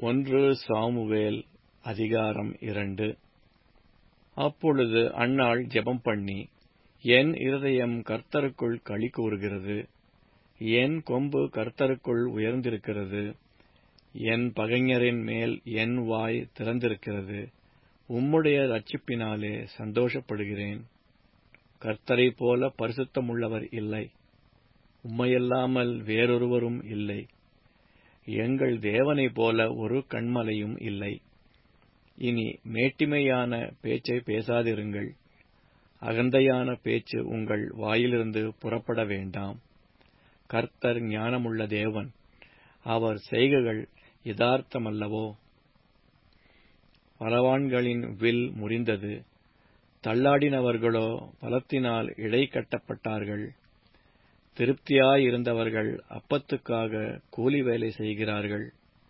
ஒன்று சாமுவேல் அதிகாரம் இரண்டு அப்பொழுது அன்னாள் ஜெபம் பண்ணி என் இருதயம் கர்த்தருக்குள் களி கூறுகிறது என் கொம்பு கர்த்தருக்குள் உயர்ந்திருக்கிறது என் பகைஞரின் மேல் என் வாய் திறந்திருக்கிறது உம்முடைய ரட்சிப்பினாலே சந்தோஷப்படுகிறேன் கர்த்தரைப் போல பரிசுத்தமுள்ளவர் இல்லை உம்மையல்லாமல் வேறொருவரும் இல்லை எங்கள் தேவனைப் போல ஒரு கண்மலையும் இல்லை இனி மேட்டிமையான பேச்சை பேசாதிருங்கள் அகந்தையான பேச்சு உங்கள் வாயிலிருந்து புறப்பட வேண்டாம் கர்த்தர் ஞானமுள்ள தேவன் அவர் செய்கைகள் யதார்த்தமல்லவோ பலவான்களின் வில் முறிந்தது தள்ளாடினவர்களோ பலத்தினால் இடை கட்டப்பட்டார்கள் திருப்தியாயிருந்தவர்கள் அப்பத்துக்காக கூலி வேலை செய்கிறார்கள்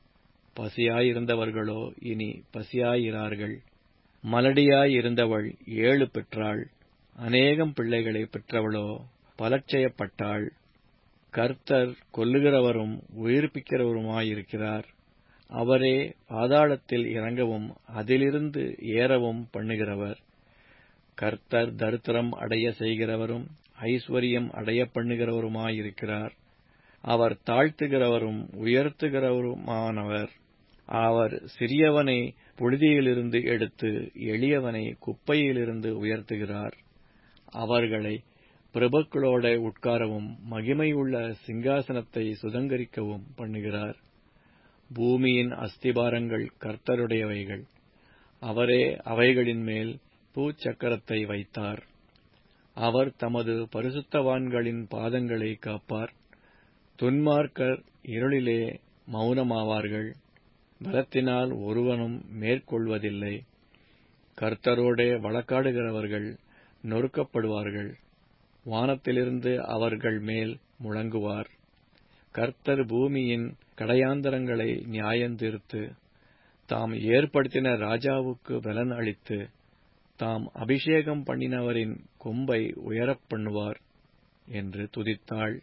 பசியாயிருந்தவர்களோ இனி பசியாயிரார்கள் மலடியாயிருந்தவள் ஏழு பெற்றாள் அநேகம் பிள்ளைகளை பெற்றவளோ பலட்சயப்பட்டாள் கர்த்தர் கொல்லுகிறவரும் உயிர்ப்பிக்கிறவருமாயிருக்கிறார் அவரே பாதாளத்தில் இறங்கவும் அதிலிருந்து ஏறவும் பண்ணுகிறவர் கர்த்தர் தரித்திரம் அடைய செய்கிறவரும் ஐஸ்வர்யம் அடைய பண்ணுகிறவருமாயிருக்கிறார் அவர் தாழ்த்துகிறவரும் உயர்த்துகிறவருமானவர் அவர் சிறியவனை புழுதியிலிருந்து எடுத்து எளியவனை குப்பையிலிருந்து உயர்த்துகிறார் அவர்களை பிரபுக்களோட உட்காரவும் மகிமையுள்ள சிங்காசனத்தை சுதங்கரிக்கவும் பண்ணுகிறார் பூமியின் அஸ்திபாரங்கள் கர்த்தருடையவைகள் அவரே அவைகளின் மேல் பூச்சக்கரத்தை வைத்தார் அவர் தமது பரிசுத்தவான்களின் பாதங்களை காப்பார் துன்மார்க்கர் இருளிலே மௌனமாவார்கள் பலத்தினால் ஒருவனும் மேற்கொள்வதில்லை கர்த்தரோடே வழக்காடுகிறவர்கள் நொறுக்கப்படுவார்கள் வானத்திலிருந்து அவர்கள் மேல் முழங்குவார் கர்த்தர் பூமியின் கடையாந்தரங்களை நியாயந்தீர்த்து தாம் ஏற்படுத்தின ராஜாவுக்கு பலன் அளித்து தாம் அபிஷேகம் பண்ணினவரின் கொம்பை உயரப் பண்ணுவார் என்று துதித்தாள்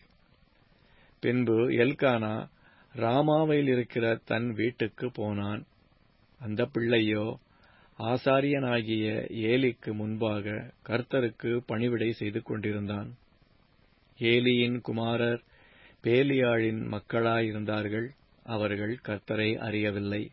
பின்பு எல்கானா ராமாவில் இருக்கிற தன் வீட்டுக்கு போனான் அந்த பிள்ளையோ ஆசாரியனாகிய ஏலிக்கு முன்பாக கர்த்தருக்கு பணிவிடை செய்து கொண்டிருந்தான் ஏலியின் குமாரர் பேலியாழின் மக்களாயிருந்தார்கள் அவர்கள் கர்த்தரை அறியவில்லை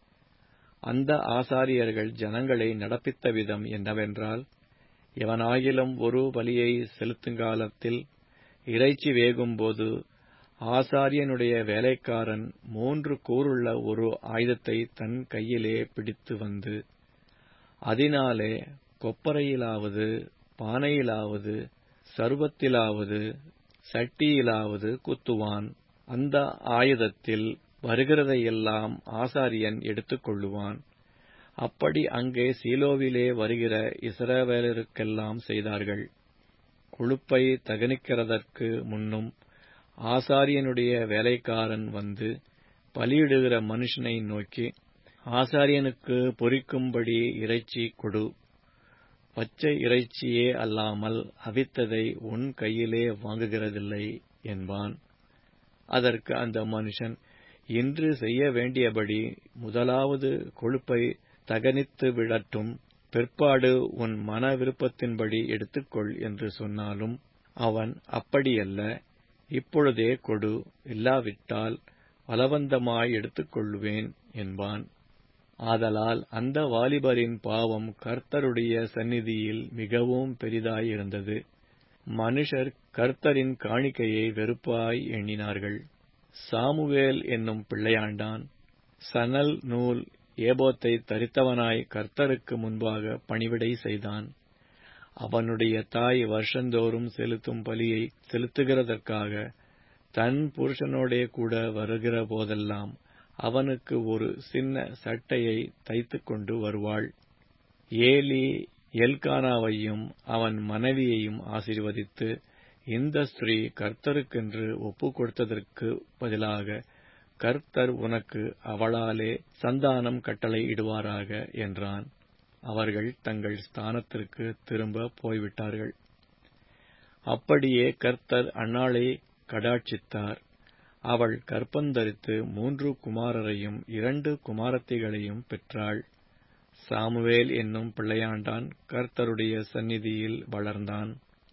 அந்த ஆசாரியர்கள் ஜனங்களை நடப்பித்த விதம் என்னவென்றால் எவனாகிலும் ஒரு பலியை செலுத்துங்காலத்தில் இறைச்சி வேகும்போது ஆசாரியனுடைய வேலைக்காரன் மூன்று கூறுள்ள ஒரு ஆயுதத்தை தன் கையிலே பிடித்து வந்து அதனாலே கொப்பரையிலாவது பானையிலாவது சர்வத்திலாவது சட்டியிலாவது குத்துவான் அந்த ஆயுதத்தில் வருகிறதையெல்லாம் ஆசாரியன் எடுத்துக்கொள்ளுவான் அப்படி அங்கே சீலோவிலே வருகிற இஸ்ரவேலருக்கெல்லாம் செய்தார்கள் கொழுப்பை தகனிக்கிறதற்கு முன்னும் ஆசாரியனுடைய வேலைக்காரன் வந்து பலியிடுகிற மனுஷனை நோக்கி ஆசாரியனுக்கு பொறிக்கும்படி இறைச்சி கொடு பச்சை இறைச்சியே அல்லாமல் அவித்ததை உன் கையிலே வாங்குகிறதில்லை என்பான் அதற்கு அந்த மனுஷன் இன்று செய்ய வேண்டியபடி முதலாவது கொழுப்பை தகனித்து விடட்டும் பிற்பாடு உன் மன விருப்பத்தின்படி எடுத்துக்கொள் என்று சொன்னாலும் அவன் அப்படியல்ல இப்பொழுதே கொடு இல்லாவிட்டால் பலவந்தமாய் எடுத்துக்கொள்வேன் என்பான் ஆதலால் அந்த வாலிபரின் பாவம் கர்த்தருடைய சந்நிதியில் மிகவும் பெரிதாயிருந்தது மனுஷர் கர்த்தரின் காணிக்கையை வெறுப்பாய் எண்ணினார்கள் சாமுவேல் என்னும் பிள்ளையாண்டான் சணல் நூல் ஏபோத்தை தரித்தவனாய் கர்த்தருக்கு முன்பாக பணிவிடை செய்தான் அவனுடைய தாய் வருஷந்தோறும் செலுத்தும் பலியை செலுத்துகிறதற்காக தன் புருஷனோடே கூட வருகிற போதெல்லாம் அவனுக்கு ஒரு சின்ன சட்டையை தைத்துக் கொண்டு வருவாள் ஏலி எல்கானாவையும் அவன் மனைவியையும் ஆசீர்வதித்து இந்த ஸ்திரீ கர்த்தருக்கென்று ஒப்பு கொடுத்ததற்கு பதிலாக கர்த்தர் உனக்கு அவளாலே சந்தானம் கட்டளை இடுவாராக என்றான் அவர்கள் தங்கள் ஸ்தானத்திற்கு திரும்ப போய்விட்டார்கள் அப்படியே கர்த்தர் அன்னாளை கடாட்சித்தார் அவள் கற்பந்தரித்து மூன்று குமாரரையும் இரண்டு குமாரத்திகளையும் பெற்றாள் சாமுவேல் என்னும் பிள்ளையாண்டான் கர்த்தருடைய சந்நிதியில் வளர்ந்தான்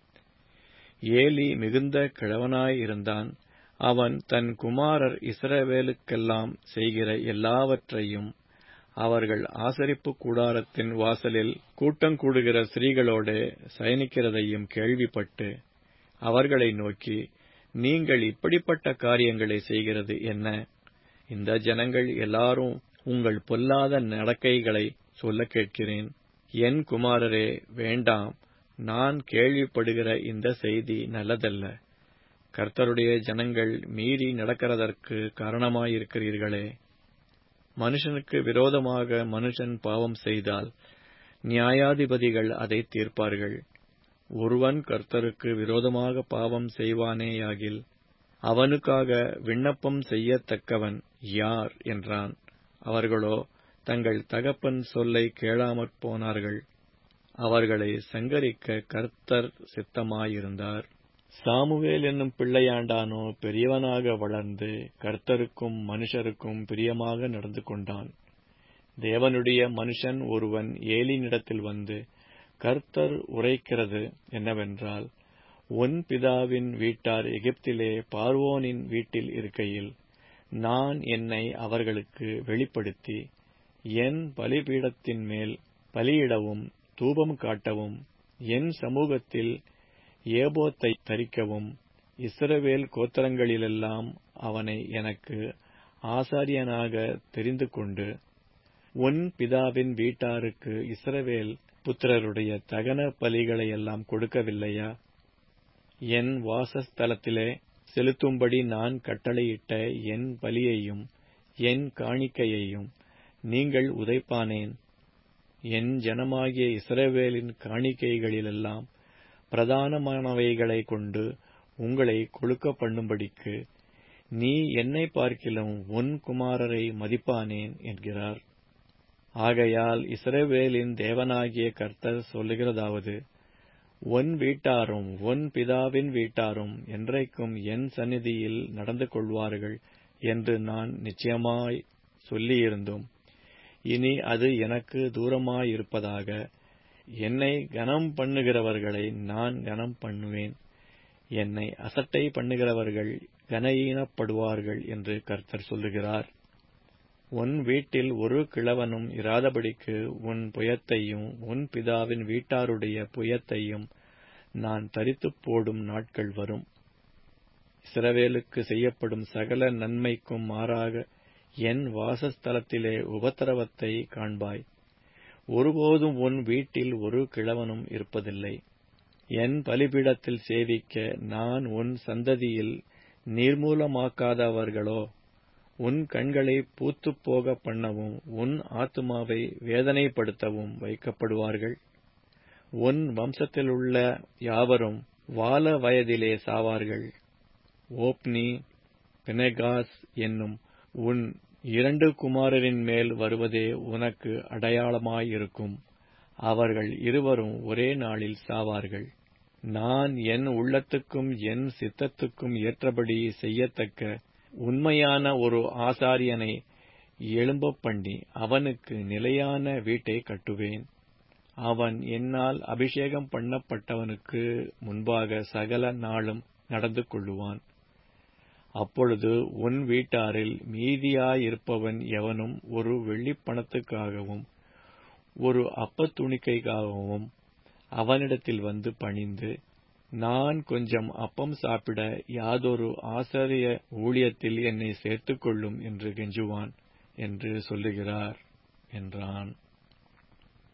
ஏலி மிகுந்த கிழவனாயிருந்தான் அவன் தன் குமாரர் இஸ்ரவேலுக்கெல்லாம் செய்கிற எல்லாவற்றையும் அவர்கள் ஆசரிப்பு கூடாரத்தின் வாசலில் கூட்டங்கூடுகிற ஸ்திரீகளோடே சயனிக்கிறதையும் கேள்விப்பட்டு அவர்களை நோக்கி நீங்கள் இப்படிப்பட்ட காரியங்களை செய்கிறது என்ன இந்த ஜனங்கள் எல்லாரும் உங்கள் பொல்லாத நடக்கைகளை சொல்ல கேட்கிறேன் என் குமாரரே வேண்டாம் நான் கேள்விப்படுகிற இந்த செய்தி நல்லதல்ல கர்த்தருடைய ஜனங்கள் மீறி நடக்கிறதற்கு காரணமாயிருக்கிறீர்களே மனுஷனுக்கு விரோதமாக மனுஷன் பாவம் செய்தால் நியாயாதிபதிகள் அதை தீர்ப்பார்கள் ஒருவன் கர்த்தருக்கு விரோதமாக பாவம் செய்வானேயாகில் அவனுக்காக விண்ணப்பம் செய்யத்தக்கவன் யார் என்றான் அவர்களோ தங்கள் தகப்பன் சொல்லை கேளாமற் போனார்கள் அவர்களை சங்கரிக்க கர்த்தர் சித்தமாயிருந்தார் சாமுவேல் என்னும் பிள்ளையாண்டானோ பெரியவனாக வளர்ந்து கர்த்தருக்கும் மனுஷருக்கும் பிரியமாக நடந்து கொண்டான் தேவனுடைய மனுஷன் ஒருவன் ஏலினிடத்தில் வந்து கர்த்தர் உரைக்கிறது என்னவென்றால் உன் பிதாவின் வீட்டார் எகிப்திலே பார்வோனின் வீட்டில் இருக்கையில் நான் என்னை அவர்களுக்கு வெளிப்படுத்தி என் பலிபீடத்தின் மேல் பலியிடவும் தூபம் காட்டவும் என் சமூகத்தில் ஏபோத்தை தரிக்கவும் இஸ்ரவேல் கோத்திரங்களிலெல்லாம் அவனை எனக்கு ஆசாரியனாக தெரிந்து கொண்டு உன் பிதாவின் வீட்டாருக்கு இஸ்ரவேல் புத்திரருடைய தகன பலிகளையெல்லாம் கொடுக்கவில்லையா என் வாசஸ்தலத்திலே செலுத்தும்படி நான் கட்டளையிட்ட என் பலியையும் என் காணிக்கையையும் நீங்கள் உதைப்பானேன் என் ஜனமாகிய இஸ்ரவேலின் காணிக்கைகளிலெல்லாம் பிரதானமானவைகளை கொண்டு உங்களை கொழுக்க பண்ணும்படிக்கு நீ என்னை பார்க்கிலும் உன் குமாரரை மதிப்பானேன் என்கிறார் ஆகையால் இஸ்ரவேலின் தேவனாகிய கர்த்தர் சொல்லுகிறதாவது உன் வீட்டாரும் உன் பிதாவின் வீட்டாரும் என்றைக்கும் என் சந்நிதியில் நடந்து கொள்வார்கள் என்று நான் நிச்சயமாய் சொல்லியிருந்தும் இனி அது எனக்கு தூரமாயிருப்பதாக என்னை கனம் பண்ணுகிறவர்களை நான் கனம் பண்ணுவேன் என்னை அசட்டை பண்ணுகிறவர்கள் கனஈனப்படுவார்கள் என்று கர்த்தர் சொல்லுகிறார் உன் வீட்டில் ஒரு கிழவனும் இராதபடிக்கு உன் புயத்தையும் உன் பிதாவின் வீட்டாருடைய புயத்தையும் நான் தரித்துப் போடும் நாட்கள் வரும் இஸ்ரவேலுக்கு செய்யப்படும் சகல நன்மைக்கும் மாறாக என் வாசஸ்தலத்திலே உபத்திரவத்தை காண்பாய் ஒருபோதும் உன் வீட்டில் ஒரு கிழவனும் இருப்பதில்லை என் பலிபீடத்தில் சேவிக்க நான் உன் சந்ததியில் நீர்மூலமாக்காதவர்களோ உன் கண்களை பூத்துப் போக பண்ணவும் உன் ஆத்துமாவை வேதனைப்படுத்தவும் வைக்கப்படுவார்கள் உன் வம்சத்திலுள்ள யாவரும் வால வயதிலே சாவார்கள் ஓப்னி பினெகாஸ் என்னும் உன் இரண்டு குமாரரின் மேல் வருவதே உனக்கு அடையாளமாயிருக்கும் அவர்கள் இருவரும் ஒரே நாளில் சாவார்கள் நான் என் உள்ளத்துக்கும் என் சித்தத்துக்கும் ஏற்றபடி செய்யத்தக்க உண்மையான ஒரு ஆசாரியனை எழும்பப் பண்ணி அவனுக்கு நிலையான வீட்டை கட்டுவேன் அவன் என்னால் அபிஷேகம் பண்ணப்பட்டவனுக்கு முன்பாக சகல நாளும் நடந்து கொள்ளுவான் அப்பொழுது உன் வீட்டாரில் மீதியாயிருப்பவன் எவனும் ஒரு வெள்ளிப்பணத்துக்காகவும் ஒரு அப்பத்துணிக்கைக்காகவும் அவனிடத்தில் வந்து பணிந்து நான் கொஞ்சம் அப்பம் சாப்பிட யாதொரு ஆசாரிய ஊழியத்தில் என்னை சேர்த்துக் கொள்ளும் என்று கெஞ்சுவான் என்று சொல்லுகிறார் என்றான்